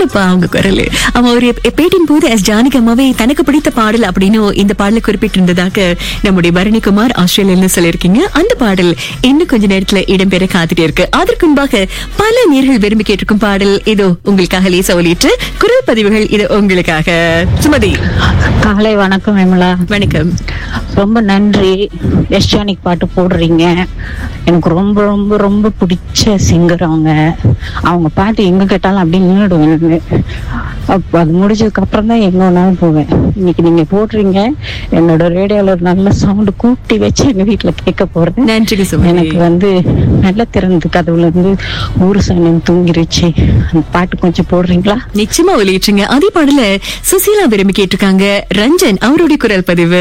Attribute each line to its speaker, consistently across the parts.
Speaker 1: அழகுப்பா அவங்க குரல் அவன் ஒரு எப்- பேட்டின் போது எஸ் ஜானகி அம்மாவே தனக்கு பிடித்த பாடல் அப்படின்னு இந்த பாடலை குறிப்பிட்டிருந்ததாக நம்முடைய பரணிக்குமார் ஆஸ்திரேலியில சொல்லியிருக்கீங்க அந்த பாடல் இன்னும் கொஞ்ச நேரத்துல இடம்பெற காத்துட்டே இருக்கு அதற்கு முன்பாக பல நேர்கள் விரும்பி கேட்டிருக்கும் பாடல் இதோ உங்களுக்காக லேசா ஒலிட்டு குரல் பதிவுகள் இது உங்களுக்காக சுமதி
Speaker 2: காலை வணக்கம் விமலா
Speaker 1: வணக்கம்
Speaker 2: ரொம்ப நன்றி எஸ்டானிக் பாட்டு போடுறீங்க எனக்கு ரொம்ப ரொம்ப ரொம்ப பிடிச்ச சிங்கர் அவங்க அவங்க பாட்டு எங்க கேட்டாலும் அப்படியே நின்றுடுவேன் அப்ப அது முடிஞ்சதுக்கு அப்புறம் தான் எங்க வேணாலும் போவேன் இன்னைக்கு நீங்க போடுறீங்க என்னோட ரேடியோல ஒரு நல்ல சவுண்ட் கூட்டி வச்சு எங்க வீட்டுல கேட்க போறேன்
Speaker 1: நன்றிங்க சுமதி
Speaker 2: எனக்கு வந்து நல்ல திறந்து கதவுல இருந்து ஊரு சைனம் தூங்கிருச்சு அந்த பாட்டு கொஞ்சம் போடுறீங்களா
Speaker 1: நிச்சயமா ஒலிட்டுங்க அதே பாடல சுசீலா விரும்பி கேட்டிருக்காங்க ரஞ்சன் அவருடைய குரல் பதிவு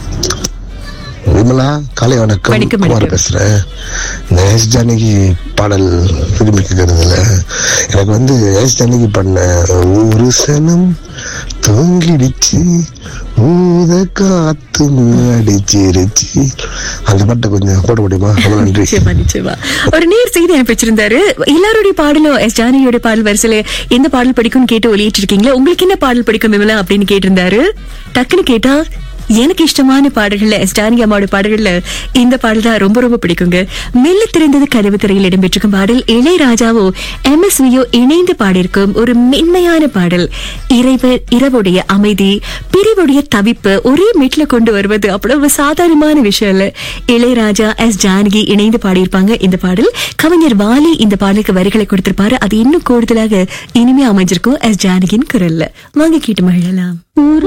Speaker 3: விமலா காலை வணக்கம்
Speaker 1: வணக்கம்,
Speaker 3: குமார்
Speaker 1: வணக்கம்.
Speaker 3: பேசுறேன் இந்த எஸ் ஜானகி பாடல் விரும்பி கேட்கறதுல எனக்கு வந்து எஸ் ஜானகி பண்ண ஒரு சனம் தூங்கிடுச்சு ஊத காத்து அடிச்சிருச்சு அந்த பாட்டை கொஞ்சம் போட முடியுமா ரொம்ப நன்றி
Speaker 1: நிச்சயமா நிச்சயமா ஒரு நேர் செய்தி அனுப்பிச்சிருந்தாரு எல்லாருடைய பாடலும் எஸ் ஜானகியோட பாடல் வரிசையில எந்த பாடல் பிடிக்கும்னு கேட்டு ஒலிட்டு இருக்கீங்களா உங்களுக்கு என்ன பாடல் பிடிக்கும் விமலா அப்படின்னு கேட்டிருந்தாரு டக்குன்னு கேட்டா எனக்கு இஷ்டமான பாடல்கள்ல எஸ் ஜானகி அம்மாவோட பாடல்கள்ல இந்த பாடல் தான் ரொம்ப ரொம்ப பிடிக்குங்க மெல்ல திறந்தது கதவு திரையில் இடம்பெற்றிருக்கும் பாடல் இளையராஜாவோ எம் எஸ் வியோ இணைந்து பாடியிருக்கும் ஒரு மென்மையான பாடல் இறைவர் இரவுடைய அமைதி பிரிவுடைய தவிப்பு ஒரே மீட்ல கொண்டு வருவது அவ்வளவு சாதாரணமான விஷயம் இல்ல இளையராஜா எஸ் ஜானகி இணைந்து பாடியிருப்பாங்க இந்த பாடல் கவிஞர் வாலி இந்த பாடலுக்கு வரிகளை கொடுத்திருப்பாரு அது இன்னும் கூடுதலாக இனிமையா அமைஞ்சிருக்கும் எஸ் ஜானகியின் குரல்ல வாங்க கேட்டு மகிழலாம்